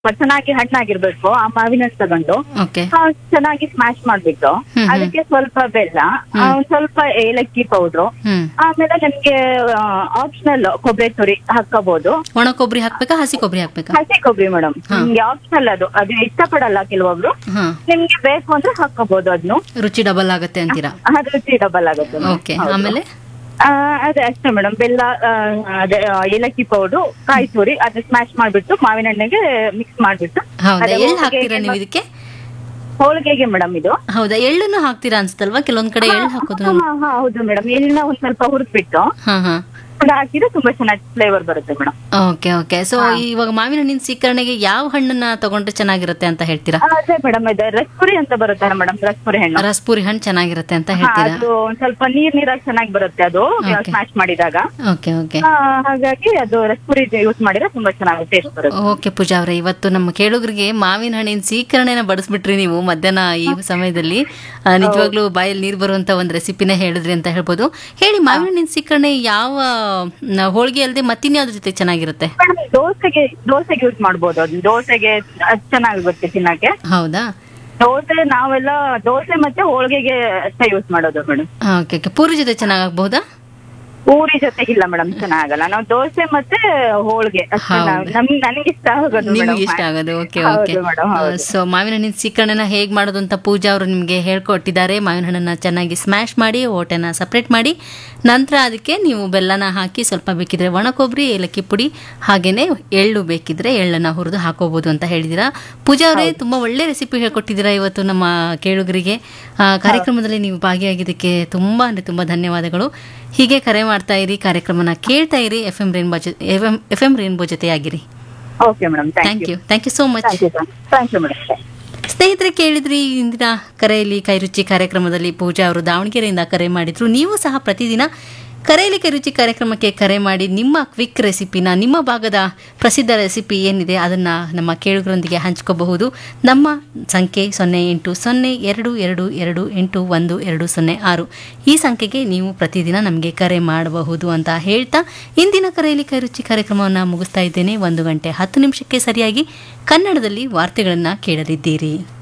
ಚೆನ್ನಾಗಿ ಹಣ್ಣಾಗಿರ್ಬೇಕು ಆ ಮಾವಿನ ಹಣ್ಣು ತಗೊಂಡು ಓಕೆ ಆ, ಚೆನ್ನಾಗಿ ಸ್ಮ್ಯಾಶ್ ಮಾಡ್ಬಿಟ್ಟು ಹ್ಮ್. ಅದಕ್ಕೆ ಸ್ವಲ್ಪ ಬೆಲ್ಲ ಆ, ಒಂದ್ ಸ್ವಲ್ಪ ಏಲಕ್ಕಿ ಪೌಡ್ರು ಹ್ಮ್ ಆಮೇಲೆ ನಿಮ್ಗೆ ಆಪ್ಷನಲ್ ಕೊಬ್ಬರಿ ತುರಿ ಹಾಕೋಬಹುದು ಒಣ ಕೊಬ್ಬರಿ ಹಾಕ್ಬೇಕಾ ಹಸಿ ಕೊಬ್ಬರಿ ಹಾಕ್ಬೇಕಾ ಹಸಿ ಕೊಬ್ಬರಿ ಮೇಡಮ್ ನಿಮ್ಗೆ ಆಪ್ಷನಲ್ ಅದು ಅದು ಇಷ್ಟಪಡಲ್ಲ ಕೆಲವೊಬ್ರು ಹಾ ನಿಮ್ಗೆ ಬೇಕು ಅಂದ್ರೆ ಹಾಕೋಬಹುದು ಅದನ್ನು ರುಚಿ ಡಬಲ್ ಆಗತ್ತೆ ಅಂತೀರಾ ಅದು ರುಚಿ ಡಬಲ್ ಆಗುತ್ತೆ madam. ಓಕೆ ಹೌದು. ಆಮೇಲೆ ಆ, ಅದೇ ಅಷ್ಟೇ ಮೇಡಮ್ ಬೆಲ್ಲ ಆ, ಅದೇ ಆ, ಏಲಕ್ಕಿ ಪೌಡ್ರು ಕಾಯಿ ತುರಿ ಅದು ಸ್ಮ್ಯಾಶ್ ಮಾಡ್ಬಿಟ್ಟು ಮಾವಿನ ಹಣ್ಣಿಗೆ ಮಿಕ್ಸ್ ಮಾಡ್ಬಿಟ್ಟು ಹೌದಾ ಅದೇ ಎಳ್ಳು ಹೋಳಿಗೆಗೆ ಹಾಕ್ತೀರಾ ನೀವು ಇದಕ್ಕೆ ಹೋಳಿಗೆಗೆ ಮೇಡಮ್ ಇದು ಹೌದಾ ಎಳ್ಳನ್ನು ಹಾಕ್ತೀರಾ ಅನ್ಸುತ್ತಲ್ವಾ ಕೆಲವೊಂದ್ ಕಡೆ ಎಳ್ಳು ಹಾಕೋದು ಹಾ, ಹಾ, ಹೌದು ಮೇಡಮ್ ಎಳ್ಳಿನ ಒಂದ್ ಸ್ವಲ್ಪ ಹುರಿದ್ಬಿಟ್ಟು ಹಾ ಹಾ ಅದು ಹಾಕಿದ್ರೆ ತುಂಬಾ ಚೆನ್ನಾಗಿ ಫ್ಲೇವರ್ ಬರುತ್ತೆ ಮೇಡಮ್ ಓಕೆ ಓಕೆ ಸೊ ಇವಾಗ ಮಾವಿನ ಹಣ್ಣಿನ ಸ್ವೀಕರಣೆಗೆ ಯಾವ ಹಣ್ಣನ್ನ ತಗೊಂಡ್ರೆ ಚೆನ್ನಾಗಿರುತ್ತೆ ಅಂತ ಹೇಳ್ತೀರಾ ಅದೇ ಮೇಡಮ್ ಇದು ರಸ್ಪುರಿ ಅಂತ ಬರುತ್ತೆ ಮೇಡಮ್ ರಸ್ಪುರಿ ಹಣ್ಣು ರಸಪುರಿ ಹಣ್ಣು ಚೆನ್ನಾಗಿರುತ್ತೆ ಅಂತ ಹಾ, ಹೇಳ್ತೀರಾ ಅದು ಒಂದ್ ಸ್ವಲ್ಪ ನೀರ್ ನೀರಾಗಿ ಚೆನ್ನಾಗಿ ಬರುತ್ತೆ ಅದು Okay. ಸ್ಮ್ಯಾಶ್ ಮಾಡಿದಾಗ ಓಕೆ ಓಕೆ ಆ, ಹಾಗಾಗಿ ಅದು ರಸ್ಪುರಿ ಯೂಸ್ ಮಾಡಿದ್ರೆ ತುಂಬಾ ಚೆನ್ನಾಗಿ ಟೇಸ್ಟ್ ಬರುತ್ತೆ ಓಕೆ ಪೂಜಾ ಅವರೇ ಇವತ್ತು ನಮ್ಮ ಕೇಳುಗರಿಗೆ ಮಾವಿನ ಹಣ್ಣಿನ ಸ್ವೀಕರಣೆನ ಬಡಿಸ್ಬಿಟ್ರಿ ನೀವು ಮಧ್ಯಾಹ್ನ ಈ ಸಮಯದಲ್ಲಿ ಆ, ನಿಜವಾಗ್ಲೂ ಬಾಯಲ್ಲಿ ನೀರು ಬರುವಂತ ಒಂದು ರೆಸಿಪಿನೇ ಹೇಳಿದ್ರಿ ಅಂತ ಹೇಳ್ಬೋದು ಹೇಳಿ ಮಾವಿನ ಹಣ್ಣಿನ ಸ್ವೀಕರಣೆ ಯಾವ ನ, ಹೋಳಿಗೆ ಅಲ್ಲದೆ ಮತ್ತಿನ್ಯಾವ್ದ್ರ ಜೊತೆ ಚೆನ್ನಾಗಿರುತ್ತೆ ಮೇಡಮ್ ದೋಸೆಗೆ ದೋಸೆಗೆ ಯೂಸ್ ಮಾಡ್ಬೋದು ಅದು ದೋಸೆಗೆ ಅದ್ ಚೆನ್ನಾಗುತ್ತೆ ತಿನ್ನಕ್ಕೆ ಹೌದಾ ದೋಸೆ ನಾವೆಲ್ಲ ದೋಸೆ ಮತ್ತೆ ಹೋಳಿಗೆಗೆ ಅಷ್ಟೇ ಯೂಸ್ ಮಾಡೋದು ಮೇಡಮ್ ಓಕೆ ಓಕೆ ಪೂರಿ ಜೊತೆ ಚೆನ್ನಾಗಾಗಬಹುದಾ ಪೂರಿ ಜೊತೆಗಿಲ್ಲ ಮೇಡಮ್ ಚೆನ್ನಾಗಲ್ಲ ನಾವು ದೋಸೆ ಮತ್ತೆ ಹೋಳಿಗೆ ಅಷ್ಟೇ ನಾವು- ನಮ್ ನನಗೆ ಇಷ್ಟ ಆಗೋದು ನಿಮ್ಗೆ ಮೇಡಮ್ ಇಷ್ಟ ಆಗೋದು ಓಕೆ ಹೌದು ಓಕೆ ಮೇಡಮ್ ಹೌದು ಸೊ ಮಾವಿನ ಹಣ್ಣಿನ ಸ್ವೀಕರಣೆನ ಹೇಗ್ ಮಾಡೋದು ಅಂತ ಪೂಜಾ ಅವರು ನಿಮಗೆ ಹೇಳ್ಕೊಟ್ಟಿದ್ದಾರೆ ಮಾವಿನ ಹಣ್ಣನ್ನ ಚೆನ್ನಾಗಿ ಸ್ಮ್ಯಾಶ್ ಮಾಡಿ ಓಟೆನ ಸಪ್ರೇಟ್ ಮಾಡಿ ನಂತರ ಅದಕ್ಕೆ ನೀವು ಬೆಲ್ಲನ ಹಾಕಿ ಸ್ವಲ್ಪ ಬೇಕಿದ್ರೆ ಒಣ ಕೊಬ್ಬರಿ ಏಲಕ್ಕಿ ಪುಡಿ ಹಾಗೇನೆ ಎಳ್ಳು ಬೇಕಿದ್ರೆ ಎಳ್ಳನ್ನ ಹುರಿದು ಹಾಕೋಬಹುದು ಅಂತ ಹೇಳಿದಿರಾ ಪೂಜಾ ಅವರೇ ತುಂಬಾ ಒಳ್ಳೆ ರೆಸಿಪಿ ಹೇಳ್ಕೊಟ್ಟಿದ್ದೀರಾ ಇವತ್ತು ನಮ್ಮ ಕೇಳುಗರಿಗೆ ಆ, ಕಾರ್ಯಕ್ರಮದಲ್ಲಿ ನೀವು ಭಾಗಿಯಾಗಿದ್ದಕ್ಕೆ ತುಂಬಾ ಅಂದ್ರೆ ತುಂಬಾ ಧನ್ಯವಾದಗಳು ಹೀಗೆ ಕರೆ ಮಾಡ್ತಾ ಇರಿ ಕಾರ್ಯಕ್ರಮನ ಕೇಳ್ತಾ ಇರಿ ಎಫ್ ಎಂ ರೇನ್ಬೋ ಜೊತೆ ಎಫ್ ಎಂ ರೇನ್ಬೋ ಜೊತೆಯಾಗಿರಿ okay madam thank thank you you thank you so much thank you thank you madam ಸ್ನೇಹಿತರೆ ಕೇಳಿದ್ರಿ ಇಂದಿನ ಕರೆಯಲ್ಲಿ ಕೈರುಚಿ ಕಾರ್ಯಕ್ರಮದಲ್ಲಿ ಪೂಜಾ ಅವರು ದಾವಣಗೆರೆಯಿಂದ ಕರೆ ಮಾಡಿದ್ರು ನೀವು ಸಹ ಪ್ರತಿದಿನ ಕರೆಯಲ್ಲಿ ಕೈರುಚಿ ಕಾರ್ಯಕ್ರಮಕ್ಕೆ ಕರೆ ಮಾಡಿ ನಿಮ್ಮ ಕ್ವಿಕ್ ರೆಸಿಪಿನ ನಿಮ್ಮ ಭಾಗದ ಪ್ರಸಿದ್ಧ ರೆಸಿಪಿ ಏನಿದೆ ಅದನ್ನು ನಮ್ಮ ಕೇಳುಗರೊಂದಿಗೆ ಹಂಚ್ಕೋಬಹುದು ನಮ್ಮ ಸಂಖ್ಯೆ ಸೊನ್ನೆ ಎಂಟು ಸೊನ್ನೆ ಎರಡು ಎರಡು ಎರಡು ಎಂಟು ಒಂದು ಎರಡು ಸೊನ್ನೆ ಆರು ಈ ಸಂಖ್ಯೆಗೆ ನೀವು ಪ್ರತಿದಿನ ನಮಗೆ ಕರೆ ಮಾಡಬಹುದು ಅಂತ ಹೇಳ್ತಾ ಇಂದಿನ ಕರೆಯಲ್ಲಿ ಕೈರುಚಿ ಕಾರ್ಯಕ್ರಮವನ್ನು ಮುಗಿಸ್ತಾ ಇದ್ದೇನೆ ಒಂದು ಗಂಟೆ ಹತ್ತು ನಿಮಿಷಕ್ಕೆ ಸರಿಯಾಗಿ ಕನ್ನಡದಲ್ಲಿ ವಾರ್ತೆಗಳನ್ನು ಕೇಳಲಿದ್ದೀರಿ